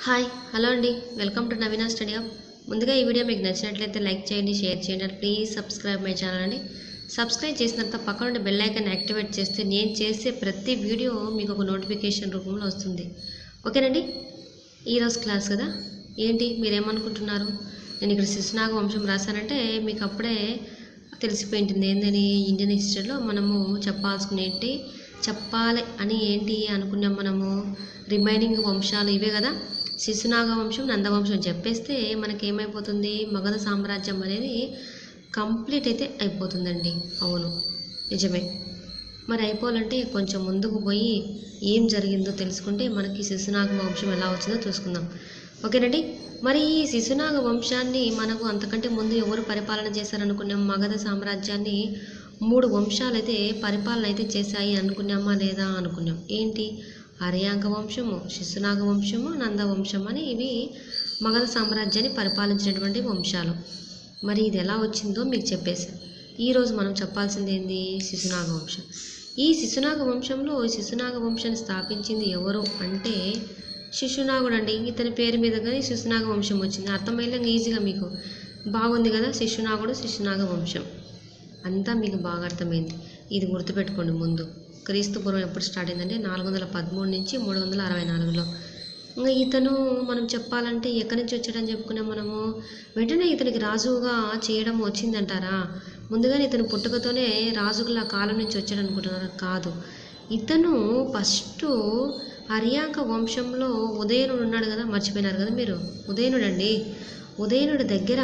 hi hello అండి welcome to Naveena study hub ముందుగా ఈ వీడియో మీకు నచ్చినట్లయితే లైక్ చేయండి షేర్ చేయండి and please subscribe my channel అండి సబ్స్క్రైబ్ చేసిన తర్వాత పక్కన ఉండే బెల్ ఐకాన్ యాక్టివేట్ చేస్తే నేను చేసే ప్రతి వీడియో మీకు ఒక నోటిఫికేషన్ రూపంలో వస్తుంది ఓకేనండి ఈరోజు క్లాస్ కదా ఏంటి మీరేమనుకుంటున్నారు నేను ఇక్కడ శిశునాగ వంశం రాశానంటే మీకు అప్పుడే తెలిసిపోయింటుంది ఏందని ఇండియన్ హిస్టరీలో మనము చెప్పాల్సుకునేటి చెప్పాలి అని ఏంటి అనుకున్నాం మనము రిమైనింగ్ వంశాలు ఇవే కదా శిశునాగ వంశం నందవంశం చెప్పేస్తే మనకి ఏమైపోతుంది మగధ సామ్రాజ్యం అనేది కంప్లీట్ అయితే అయిపోతుందండి అవును నిజమే మరి అయిపోవాలంటే కొంచెం ముందుకు పోయి ఏం జరిగిందో తెలుసుకుంటే మనకి శిశునాగ వంశం ఎలా వచ్చిందో చూసుకుందాం ఓకేనండి మరి ఈ శిశునాగ వంశాన్ని మనకు అంతకంటే ముందు ఎవరు పరిపాలన చేశారనుకున్నాం మగధ సామ్రాజ్యాన్ని మూడు వంశాలు అయితే పరిపాలన అయితే చేశాయి అనుకున్నామా లేదా అనుకున్నాం ఏంటి హరియాంక వంశము శిశునాగ వంశము నందవంశం అని ఇవి మగధ సామ్రాజ్యాన్ని పరిపాలించినటువంటి వంశాలు మరి ఇది ఎలా వచ్చిందో మీకు చెప్పేశాను ఈరోజు మనం చెప్పాల్సింది ఏంది శిశునాగ వంశం ఈ శిశునాగ వంశంలో శిశునాగ వంశాన్ని స్థాపించింది ఎవరు అంటే శిశునాగుడు అండి ఇతని పేరు మీద కానీ శిశునాగ వంశం వచ్చింది అర్థమయ్యేలా ఈజీగా మీకు బాగుంది కదా శిశునాగుడు శిశునాగ వంశం అంతా మీకు బాగా అర్థమైంది ఇది గుర్తుపెట్టుకోండి ముందు క్రీస్తు పూర్వం ఎప్పుడు స్టార్ట్ అయిందంటే నాలుగు వందల పదమూడు నుంచి మూడు వందల అరవై నాలుగులో ఇంకా ఇతను మనం చెప్పాలంటే ఎక్కడి నుంచి వచ్చాడని చెప్పుకున్నాం మనము వెంటనే ఇతనికి రాజుగా చేయడం వచ్చిందంటారా ముందుగానే ఇతను పుట్టుకతోనే రాజుల కాలం నుంచి వచ్చాడు అనుకుంటున్నారా కాదు ఇతను ఫస్ట్ హరియాంక వంశంలో ఉదయనుడు ఉన్నాడు కదా మర్చిపోయినారు కదా మీరు ఉదయనుడు అండి ఉదయనుడి దగ్గర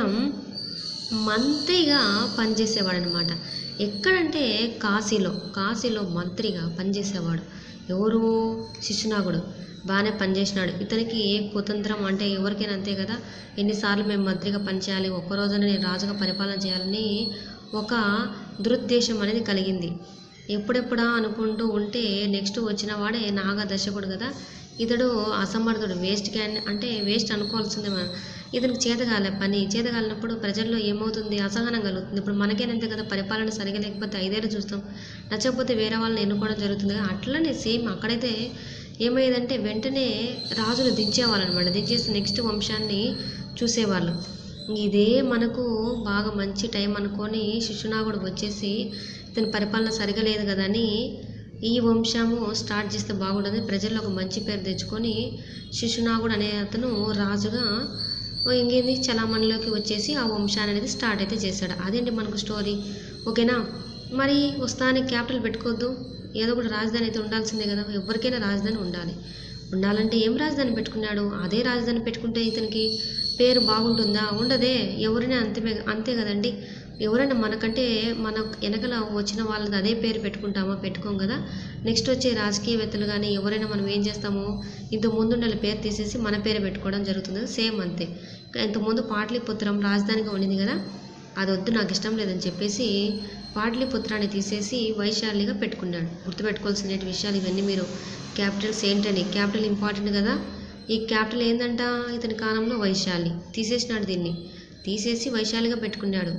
మంత్రిగా పనిచేసేవాడు అనమాట ఎక్కడంటే కాశీలో కాశీలో మంత్రిగా పనిచేసేవాడు ఎవరు శిశునాగుడు బాగానే పనిచేసినాడు ఇతనికి కుతంత్రం అంటే ఎవరికైనా అంతే కదా ఎన్నిసార్లు మేము మంత్రిగా పనిచేయాలి ఒక్క రోజున నేను రాజుగా పరిపాలన చేయాలని ఒక దురుద్దేశం అనేది కలిగింది ఎప్పుడెప్పుడా అనుకుంటూ ఉంటే నెక్స్ట్ వచ్చిన వాడే నాగ దశకుడు కదా ఇతడు అసమర్థుడు వేస్ట్ క్యాన్ అంటే వేస్ట్ అనుకోవాల్సిందే మనం ఇతనికి చేతగాలే పని చేతగాలినప్పుడు ప్రజల్లో ఏమవుతుంది అసహనం కలుగుతుంది ఇప్పుడు మనకేనంతే కదా పరిపాలన సరిగా లేకపోతే ఐదేళ్ళు చూస్తాం నచ్చకపోతే వేరే వాళ్ళని ఎన్నుకోవడం జరుగుతుంది కదా అట్లనే సేమ్ అక్కడైతే ఏమయ్యేదంటే వెంటనే రాజులు దించేవాళ్ళు అనమాట దించేసి నెక్స్ట్ వంశాన్ని చూసేవాళ్ళు ఇదే మనకు బాగా మంచి టైం అనుకొని శిశునాగుడు వచ్చేసి ఇతని పరిపాలన సరిగా లేదు కదా అని ఈ వంశము స్టార్ట్ చేస్తే బాగుంటుంది ప్రజల్లో ఒక మంచి పేరు తెచ్చుకొని శిశునాగుడు అనే అతను రాజుగా ఓ ఇంకేంది చలామణిలోకి వచ్చేసి ఆ వంశాన్ని అనేది స్టార్ట్ అయితే చేశాడు అదేంటి మనకు స్టోరీ ఓకేనా మరి వస్తానికి క్యాపిటల్ పెట్టుకోవద్దు ఏదో ఒకటి రాజధాని అయితే ఉండాల్సిందే కదా ఎవరికైనా రాజధాని ఉండాలి ఉండాలంటే ఏం రాజధాని పెట్టుకున్నాడు అదే రాజధాని పెట్టుకుంటే ఇతనికి పేరు బాగుంటుందా ఉండదే ఎవరైనా అంతే అంతే కదండి ఎవరైనా మనకంటే మన వెనకల వచ్చిన వాళ్ళది అదే పేరు పెట్టుకుంటామా పెట్టుకోం కదా నెక్స్ట్ వచ్చే రాజకీయవేత్తలు కానీ ఎవరైనా మనం ఏం చేస్తాము ఇంత ముందుండే పేరు తీసేసి మన పేరు పెట్టుకోవడం జరుగుతుంది సేమ్ అంతే ఇంతకుముందు పాటలీపుత్రం రాజధానిగా ఉండింది కదా అది వద్దు నాకు ఇష్టం లేదని చెప్పేసి పాటలీపుత్రాన్ని తీసేసి వైశాలిగా పెట్టుకున్నాడు గుర్తుపెట్టుకోవాల్సిన విషయాలు ఇవన్నీ మీరు క్యాపిటల్స్ ఏంటని క్యాపిటల్ ఇంపార్టెంట్ కదా ఈ క్యాపిటల్ ఏందంట ఇతని కాలంలో వైశాలి తీసేసినాడు దీన్ని తీసేసి వైశాలిగా పెట్టుకున్నాడు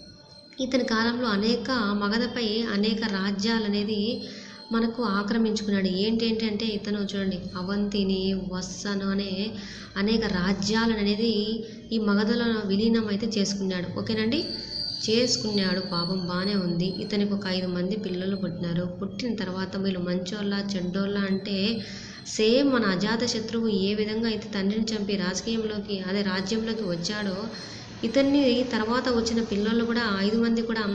ఇతని కాలంలో అనేక మగధపై అనేక రాజ్యాలు అనేది మనకు ఆక్రమించుకున్నాడు ఏంటేంటి అంటే ఇతను చూడండి అవంతిని వస్సను అనే అనేక రాజ్యాలను అనేది ఈ మగధలో విలీనం అయితే చేసుకున్నాడు ఓకేనండి చేసుకున్నాడు పాపం బాగానే ఉంది ఇతనికి ఒక ఐదు మంది పిల్లలు పుట్టినారు పుట్టిన తర్వాత వీళ్ళు మంచోళ్ళ చెడ్డోళ్ళ అంటే సేమ్ మన అజాత శత్రువు ఏ విధంగా అయితే తండ్రిని చంపి రాజకీయంలోకి అదే రాజ్యంలోకి వచ్చాడో ఇతన్ని తర్వాత వచ్చిన పిల్లలు కూడా ఐదు మంది కూడా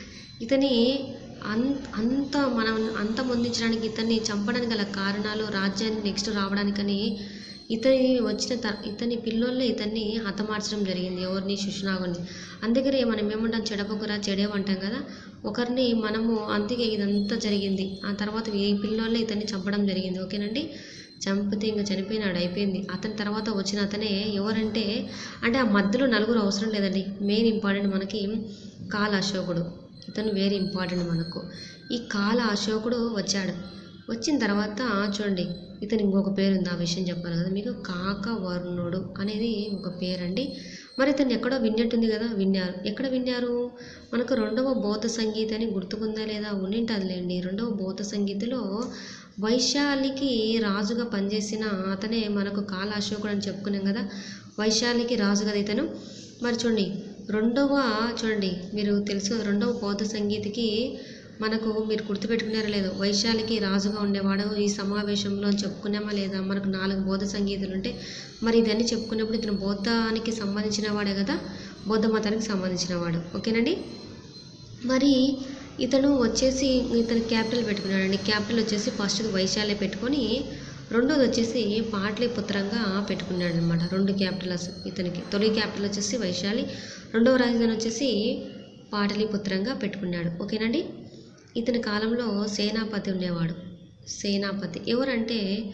ఇతని అన్ అంత మనం అంత పొందించడానికి ఇతన్ని చంపడానికి గల కారణాలు రాజ్యాన్ని నెక్స్ట్ రావడానికని ఇతని వచ్చిన త ఇతని పిల్లోళ్ళే ఇతన్ని హతమార్చడం జరిగింది ఎవరిని శిశునాగుని అందుకనే మనం ఏమంటాం చెడపకురా చెడేమంటాం కదా ఒకరిని మనము అందుకే ఇదంతా జరిగింది ఆ తర్వాత ఈ పిల్లోళ్ళే ఇతన్ని చంపడం జరిగింది ఓకేనండి చంపితే ఇంకా చనిపోయినాడు అయిపోయింది అతని తర్వాత వచ్చిన అతనే ఎవరంటే అంటే ఆ మధ్యలో నలుగురు అవసరం లేదండి మెయిన్ ఇంపార్టెంట్ మనకి కాల అశోకుడు ఇతను వెరీ ఇంపార్టెంట్ మనకు ఈ కాల అశోకుడు వచ్చాడు వచ్చిన తర్వాత చూడండి ఇతనికి ఇంకొక పేరు ఉంది ఆ విషయం చెప్పాను కదా మీకు కాకవర్ణుడు అనేది ఒక పేరండి మరి ఇతను ఎక్కడో విన్నట్టుంది కదా విన్నారు ఎక్కడ విన్నారు మనకు రెండవ బౌద్ధ సంగీత అని గుర్తుకుందా లేదా ఉండింటదిలేండి రెండవ బౌద్ధ సంగీతలో వైశాలికి రాజుగా పనిచేసిన అతనే మనకు కాల అశోకుడు అని చెప్పుకున్నాం కదా వైశాలికి రాజు కదా ఇతను మరి చూడండి రెండవ చూడండి మీరు తెలుసు కదా, రెండవ బౌద్ధ సంగీతకి మనకు మీరు గుర్తుపెట్టుకున్నారా లేదు వైశాలికి రాజుగా ఉండేవాడు ఈ సమావేశంలో అని చెప్పుకున్నామా లేదా మనకు నాలుగు బౌద్ధ సంగీతాలు ఉంటే మరి ఇదన్నీ చెప్పుకున్నప్పుడు ఇతను బౌద్ధానికి సంబంధించిన వాడే కదా బౌద్ధ మతానికి సంబంధించిన వాడు ఓకేనండి మరి ఇతను వచ్చేసి ఇతను క్యాపిటల్ పెట్టుకున్నాడండి క్యాపిటల్ వచ్చేసి ఫస్ట్ వైశాల్య పెట్టుకొని రెండోది వచ్చేసి పాటలీపుత్రంగా పెట్టుకున్నాడు అనమాట రెండు క్యాపిటల్స్ ఇతనికి తొలి క్యాపిటల్ వచ్చేసి వైశాలి రెండవ రాజధాని వచ్చేసి పాటలీపుత్రంగా పెట్టుకున్నాడు ఓకేనండి ఇతని కాలంలో సేనాపతి ఉండేవాడు సేనాపతి ఎవరంటే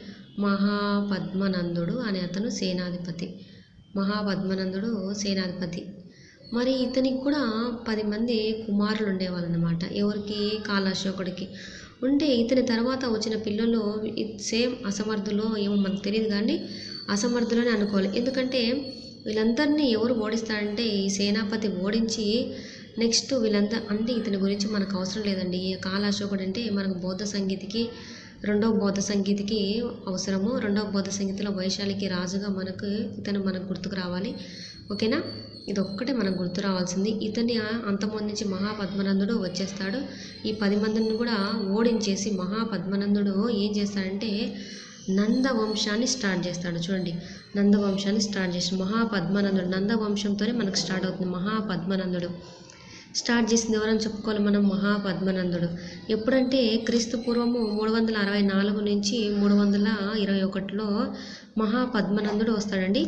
మహాపద్మనందుడు అనే అతను సేనాధిపతి మహాపద్మనందుడు సేనాధిపతి మరి ఇతనికి కూడా పది మంది కుమారులు ఉండేవాళ్ళు అనమాట ఎవరికి కాలాశోకుడికి ఉంటే ఇతని తర్వాత వచ్చిన పిల్లలు సేమ్ అసమర్థులో ఏమో మనకు తెలియదు కానీ అసమర్థులని అనుకోవాలి ఎందుకంటే వీళ్ళందరినీ ఎవరు ఓడిస్తారంటే ఈ సేనాపతి ఓడించి నెక్స్ట్ వీళ్ళంతా అంటే ఇతని గురించి మనకు అవసరం లేదండి ఈ కాలాశోకుడు అంటే మనకు బౌద్ధ సంగీతికి రెండవ బౌద్ధ సంగీతికి అవసరము రెండవ బౌద్ధ సంగీతంలో వైశాలికి రాజుగా మనకు ఇతను మనకు గుర్తుకు రావాలి ఓకేనా ఇది ఒక్కటే మనకు గుర్తు రావాల్సింది ఇతన్ని అంతమొందించి మహాపద్మనందుడు వచ్చేస్తాడు ఈ పది మందిని కూడా ఓడించేసి మహాపద్మనందుడు ఏం చేస్తాడంటే నందవంశాన్ని స్టార్ట్ చేస్తాడు చూడండి నందవంశాన్ని స్టార్ట్ చేసి మహాపద్మనందుడు నందవంశంతోనే మనకు స్టార్ట్ అవుతుంది మహాపద్మనందుడు స్టార్ట్ చేసింది ఎవరని చెప్పుకోవాలి మనం మహాపద్మనందుడు ఎప్పుడంటే క్రీస్తు పూర్వము మూడు వందల అరవై నాలుగు నుంచి మూడు వందల ఇరవై ఒకటిలో మహాపద్మనందుడు వస్తాడండి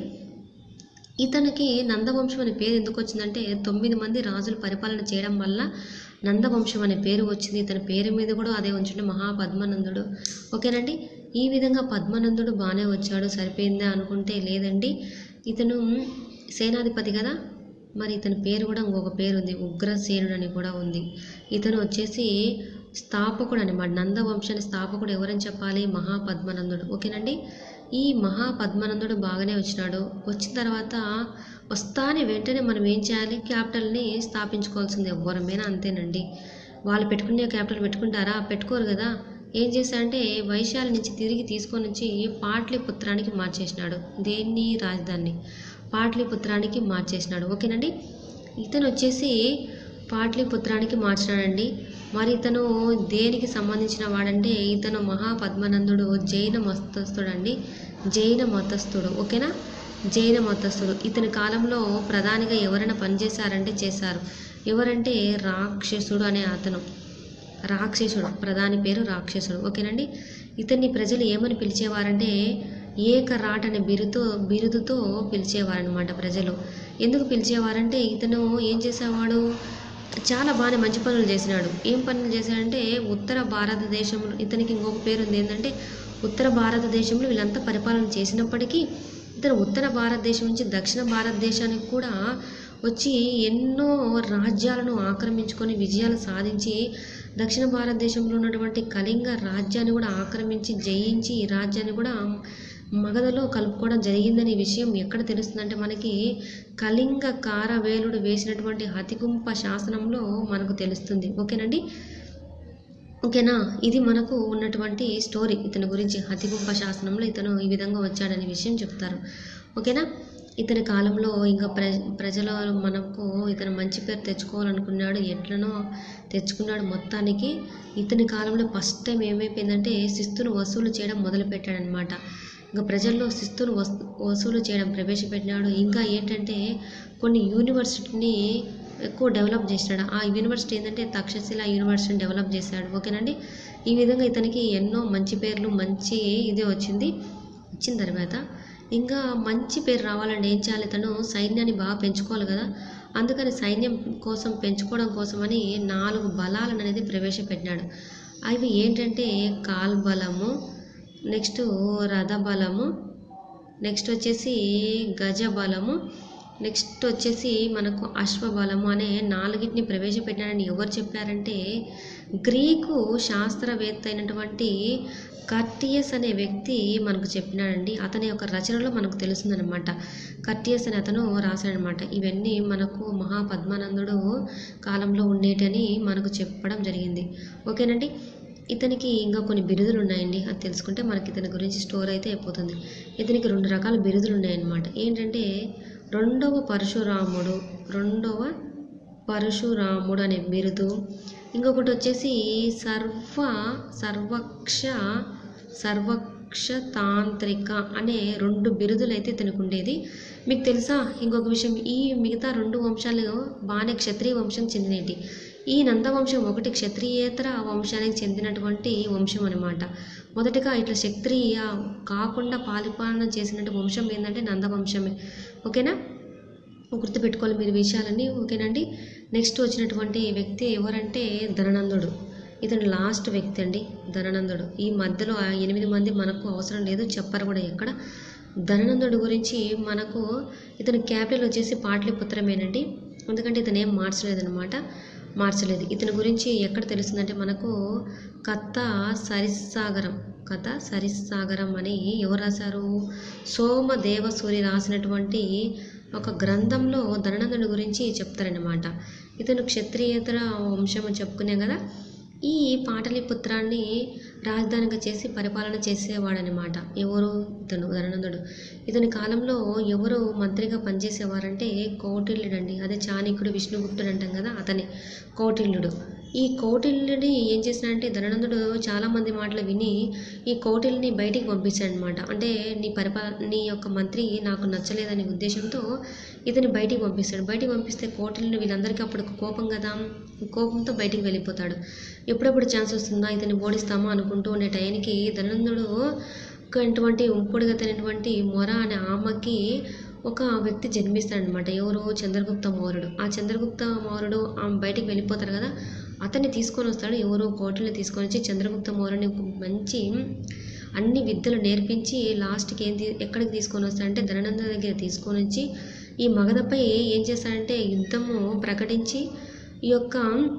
ఇతనికి నందవంశం అనే పేరు ఎందుకు వచ్చిందంటే తొమ్మిది మంది రాజులు పరిపాలన చేయడం వల్ల నందవంశం అనే పేరు వచ్చింది ఇతని పేరు మీద కూడా అదే ఉంచుంటే మహాపద్మనందుడు ఓకేనండి ఈ విధంగా పద్మనందుడు బాగానే వచ్చాడు సరిపోయిందా అనుకుంటే లేదండి ఇతను సేనాధిపతి కదా మరి ఇతని పేరు కూడా ఇంకొక పేరు ఉంది ఉగ్రసేనుడు అని కూడా ఉంది ఇతను వచ్చేసి స్థాపకుడు అనమాట నందవంశాన్ని స్థాపకుడు ఎవరని చెప్పాలి మహాపద్మనందుడు ఓకేనండి ఈ మహాపద్మనందుడు బాగానే వచ్చినాడు వచ్చిన తర్వాత వస్తానే వెంటనే మనం ఏం చేయాలి క్యాపిటల్ని స్థాపించుకోవాల్సింది ఎవరమైనా అంతేనండి వాళ్ళు పెట్టుకునే క్యాపిటల్ పెట్టుకుంటారా పెట్టుకోరు కదా ఏం చేశాడంటే వైశాలి నుంచి తిరిగి తీసుకొని వచ్చి పాట్లీపుత్రానికి మార్చేసినాడు దేన్ని రాజధానిని పాట్లీపుత్రానికి మార్చేసినాడు ఓకేనండి ఇతను వచ్చేసి పాట్లీపుత్రానికి మార్చినాడండి మరి ఇతను దేనికి సంబంధించిన వాడంటే ఇతను మహాపద్మనందుడు జైన మతస్థుడు అండి జైన మతస్థుడు ఓకేనా జైన మతస్థుడు ఇతని కాలంలో ప్రధానిగా ఎవరైనా పనిచేశారంటే చేశారు ఎవరంటే రాక్షసుడు అనే అతను రాక్షసుడు ప్రధాని పేరు రాక్షసుడు ఓకేనండి ఇతన్ని ప్రజలు ఏమని పిలిచేవారంటే ఏకరాట్ అనే బిరుతో బిరుదుతో పిలిచేవారనమాట ప్రజలు ఎందుకు పిలిచేవారంటే ఇతను ఏం చేసేవాడు చాలా బాగానే మంచి పనులు చేసినాడు ఏం పనులు చేశాడంటే ఉత్తర భారతదేశంలో ఇతనికి ఇంకొక పేరు ఉంది ఏంటంటే ఉత్తర భారతదేశంలో వీళ్ళంతా పరిపాలన చేసినప్పటికీ ఇతను ఉత్తర భారతదేశం నుంచి దక్షిణ భారతదేశానికి కూడా వచ్చి ఎన్నో రాజ్యాలను ఆక్రమించుకొని విజయాలు సాధించి దక్షిణ భారతదేశంలో ఉన్నటువంటి కళింగ రాజ్యాన్ని కూడా ఆక్రమించి జయించి ఈ రాజ్యాన్ని కూడా మగధలో కలుపుకోవడం జరిగిందనే విషయం ఎక్కడ తెలుస్తుందంటే మనకి కళింగ కారవేలుడు వేసినటువంటి హతిగుంప శాసనంలో మనకు తెలుస్తుంది ఓకేనండి ఓకేనా ఇది మనకు ఉన్నటువంటి స్టోరీ ఇతని గురించి హతిగుంప శాసనంలో ఇతను ఈ విధంగా వచ్చాడనే విషయం చెప్తారు ఓకేనా ఇతని కాలంలో ఇంకా ప్ర ప్రజల మనకు ఇతను మంచి పేరు తెచ్చుకోవాలనుకున్నాడు ఎట్లనో తెచ్చుకున్నాడు మొత్తానికి ఇతని కాలంలో ఫస్ట్ టైం ఏమైపోయిందంటే శిస్తును వసూలు చేయడం మొదలుపెట్టాడనమాట ఇంకా ప్రజల్లో శిస్తును వస్ వసూలు చేయడం ప్రవేశపెట్టినాడు ఇంకా ఏంటంటే కొన్ని యూనివర్సిటీని ఎక్కువ డెవలప్ చేసినాడు ఆ యూనివర్సిటీ ఏంటంటే తక్షశిల యూనివర్సిటీని డెవలప్ చేశాడు ఓకేనండి ఈ విధంగా ఇతనికి ఎన్నో మంచి పేర్లు మంచి ఇది వచ్చింది వచ్చిన తర్వాత ఇంకా మంచి పేరు రావాలంటే ఏం చేయాలి తను సైన్యాన్ని బాగా పెంచుకోవాలి కదా అందుకని సైన్యం కోసం పెంచుకోవడం కోసమని నాలుగు బలాలను అనేది ప్రవేశపెట్టినాడు అవి ఏంటంటే కాల్బలము నెక్స్ట్ రథబలము నెక్స్ట్ వచ్చేసి గజబలము నెక్స్ట్ వచ్చేసి మనకు అశ్వబలము అనే నాలుగిటిని ప్రవేశపెట్టాడని ఎవరు చెప్పారంటే గ్రీకు శాస్త్రవేత్త అయినటువంటి కర్టియస్ అనే వ్యక్తి మనకు చెప్పినాడండి అతని యొక్క రచనలో మనకు తెలుస్తుందన్నమాట కర్టియస్ అని అతను రాశాడనమాట ఇవన్నీ మనకు మహాపద్మానందుడు కాలంలో ఉండేటని మనకు చెప్పడం జరిగింది ఓకేనండి ఇతనికి ఇంకా కొన్ని బిరుదులు ఉన్నాయండి అది తెలుసుకుంటే మనకి ఇతని గురించి స్టోర్ అయితే అయిపోతుంది ఇతనికి రెండు రకాల బిరుదులు ఉన్నాయన్నమాట ఏంటంటే రెండవ పరశురాముడు రెండవ పరశురాముడు అనే బిరుదు ఇంకొకటి వచ్చేసి సర్వ సర్వక్ష సర్వక్ష తాంత్రిక అనే రెండు బిరుదులు అయితే ఇతనికి ఉండేది మీకు తెలుసా ఇంకొక విషయం ఈ మిగతా రెండు వంశాలు బాగానే క్షత్రియ వంశం చెందినవి ఈ నందవంశం ఒకటి క్షత్రియేతర వంశానికి చెందినటువంటి వంశం అనమాట మొదటిగా ఇట్లా క్షత్రియ కాకుండా పాలిపాలన చేసినటువంటి వంశం ఏంటంటే నందవంశమే ఓకేనా గుర్తుపెట్టుకోవాలి మీరు విషయాలన్నీ ఓకేనండి నెక్స్ట్ వచ్చినటువంటి వ్యక్తి ఎవరంటే ధననందుడు ఇతను లాస్ట్ వ్యక్తి అండి ధననందుడు ఈ మధ్యలో ఆ ఎనిమిది మంది మనకు అవసరం లేదు చెప్పరు కూడా ఎక్కడ ధననందుడు గురించి మనకు ఇతని క్యాపిటల్ వచ్చేసి పాటలిపుత్రమేనండి ఎందుకంటే ఇతను ఏం మార్చలేదన్నమాట మార్చలేదు ఇతని గురించి ఎక్కడ తెలుస్తుందంటే మనకు కథ సరిస్సాగరం కథ సరిస్సాగరం అని ఎవరు రాశారు సోమదేవసూరి రాసినటువంటి ఒక గ్రంథంలో ధననందుడి గురించి చెప్తారన్నమాట ఇతను క్షత్రియేతర వంశం అని చెప్పుకున్నాం కదా ఈ పాటలిపుత్రాన్ని రాజధానిగా చేసి పరిపాలన చేసేవాడనమాట ఎవరు ఇతను ధననందుడు ఇతని కాలంలో ఎవరు మంత్రిగా పనిచేసేవారంటే కౌటిల్యుడండి అదే చాణక్యుడు విష్ణుగుప్తుడు అంటాం కదా అతనే కౌటిల్యుడు ఈ కౌటిల్యుడిని ఏం చేసినాడంటే ధననందుడు చాలామంది మాటలు విని ఈ కౌటిల్యుని బయటికి పంపించాడనమాట అంటే నీ పరిపాల నీ యొక్క మంత్రి నాకు నచ్చలేదనే ఉద్దేశంతో ఇతని బయటికి పంపిస్తాడు బయటికి పంపిస్తే కౌటిల్యుని వీళ్ళందరికీ అప్పుడు కోపం కదా కోపంతో బయటికి వెళ్ళిపోతాడు ఎప్పుడెప్పుడు ఛాన్స్ వస్తుందా ఇతన్ని ఓడిస్తామా అనుకుంటూ ఉండే టైంకి ధనందుడు ఇటువంటి ఉంపుడుగతైనటువంటి మొర అనే ఆమెకి ఒక వ్యక్తి జన్మిస్తాడనమాట ఎవరు చంద్రగుప్త మౌర్యుడు ఆ చంద్రగుప్త మౌర్యుడు ఆమె బయటికి వెళ్ళిపోతారు కదా అతన్ని తీసుకొని వస్తాడు ఎవరు కోటల్ని తీసుకొని వచ్చి చంద్రగుప్త మౌర్యుని ఒక మంచి అన్ని విద్యలు నేర్పించి లాస్ట్కి ఏం తీ- ఎక్కడికి తీసుకొని వస్తాడంటే ధననంద దగ్గర తీసుకొని వచ్చి ఈ మగధపై ఏం చేస్తాడంటే యుద్ధము ప్రకటించి ఈ యొక్క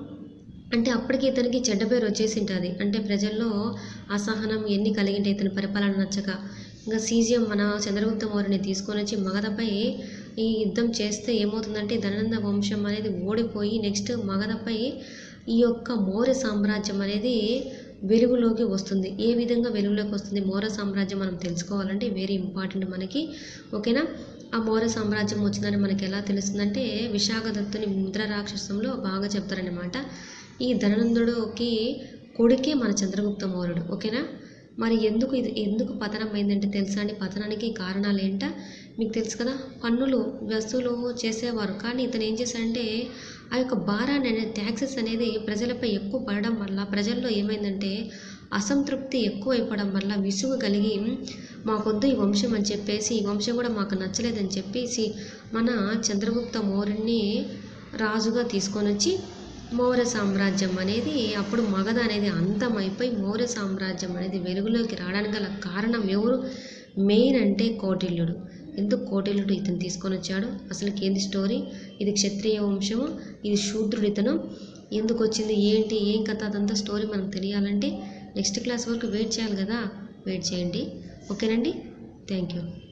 అంటే అప్పటికి ఇతనికి చెడ్డ పేరు వచ్చేసి ఉంటుంది అంటే ప్రజల్లో అసహనం ఎన్ని కలిగింటే ఇతని పరిపాలన నచ్చక ఇంకా సీజియం మన చంద్రగుప్త మౌర్యుని తీసుకొని వచ్చి మగధపై ఈ యుద్ధం చేస్తే ఏమవుతుందంటే ధనంద వంశం అనేది ఓడిపోయి నెక్స్ట్ మగధపై ఈ యొక్క మౌర్య సామ్రాజ్యం అనేది వెలుగులోకి వస్తుంది ఏ విధంగా వెలుగులోకి వస్తుంది మౌర్య సామ్రాజ్యం మనం తెలుసుకోవాలంటే వెరీ ఇంపార్టెంట్ మనకి ఓకేనా ఆ మౌర్య సామ్రాజ్యం వచ్చిందని మనకి ఎలా తెలుస్తుందంటే విశాఖదత్తుని ముద్ర రాక్షసంలో బాగా చెప్తారనమాట ఈ ధననందుడికి కొడుకే మన చంద్రగుప్త మౌర్యుడు ఓకేనా మరి ఎందుకు ఇది ఎందుకు పతనం అయిందంటే తెలుసా అండి పతనానికి కారణాలు ఏంట మీకు తెలుసు కదా పన్నులు వసూలు చేసేవారు కానీ ఇతను ఏం చేశాడంటే ఆ యొక్క భారాన్ని అనేది ట్యాక్సెస్ అనేది ప్రజలపై ఎక్కువ పడడం వల్ల ప్రజల్లో ఏమైందంటే అసంతృప్తి ఎక్కువ అయిపోవడం వల్ల విసుగు కలిగి మాకొద్దు ఈ వంశం అని చెప్పేసి ఈ వంశం కూడా మాకు నచ్చలేదని చెప్పేసి మన చంద్రగుప్త మౌర్యుని రాజుగా తీసుకొని వచ్చి మౌర్య సామ్రాజ్యం అనేది అప్పుడు మగధ అనేది అంతమైపోయి మౌర్య సామ్రాజ్యం అనేది వెలుగులోకి రావడానికి గల కారణం ఎవరు మెయిన్ అంటే కౌటిల్యుడు ఎందుకు కౌటిల్యుడు ఇతను తీసుకొని వచ్చాడు అసలు ఏంది స్టోరీ ఇది క్షత్రియ వంశము ఇది శూద్రుడు ఇతను ఎందుకు వచ్చింది ఏంటి ఏం కథ అదంతా స్టోరీ మనకు తెలియాలంటే నెక్స్ట్ క్లాస్ వరకు వెయిట్ చేయాలి కదా వెయిట్ చేయండి ఓకేనండి థ్యాంక్ యూ